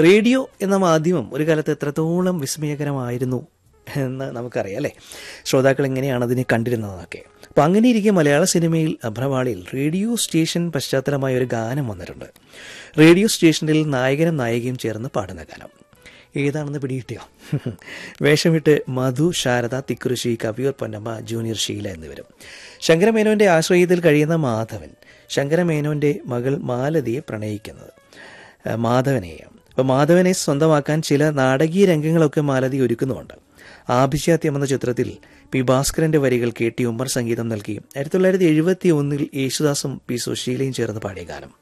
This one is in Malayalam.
റേഡിയോ എന്ന മാധ്യമം ഒരു കാലത്ത് എത്രത്തോളം വിസ്മയകരമായിരുന്നു എന്ന് നമുക്കറിയാം അല്ലേ ശ്രോതാക്കൾ എങ്ങനെയാണ് അതിനെ കണ്ടിരുന്നതെന്നൊക്കെ അപ്പോൾ അങ്ങനെ ഇരിക്കെ മലയാള സിനിമയിൽ അഭ്രവാളിയിൽ റേഡിയോ സ്റ്റേഷൻ പശ്ചാത്തലമായ ഒരു ഗാനം വന്നിട്ടുണ്ട് റേഡിയോ സ്റ്റേഷനിൽ നായകനും നായികയും ചേർന്ന് പാടുന്ന ഗാനം ഏതാണെന്ന് പിടികിട്ടിയോ വേഷമിട്ട് മധു ശാരദ തിക്കുറിശി കവിയൂർ പൊന്നമ്മ ജൂനിയർ ഷീല എന്നിവരും ശങ്കരമേനോന്റെ ആശ്രയത്തിൽ കഴിയുന്ന മാധവൻ ശങ്കരമേനോന്റെ മകൾ മാലതിയെ പ്രണയിക്കുന്നത് ആ, മാധവനെയും അപ്പോൾ മാധവനെ സ്വന്തമാക്കാൻ ചില നാടകീയ രംഗങ്ങളൊക്കെ മാലതി ഒരുക്കുന്നുമുണ്ട് ആഭിജാത്യം എന്ന ചിത്രത്തിൽ പി ഭാസ്കരന്റെ വരികൾ കെ ടി ഉമ്മർ സംഗീതം നൽകി ആയിരത്തി തൊള്ളായിരത്തി എഴുപത്തി ഒന്നിൽ യേശുദാസും പി സുശീലയും ചേർന്ന് പാടിയ ഗാനം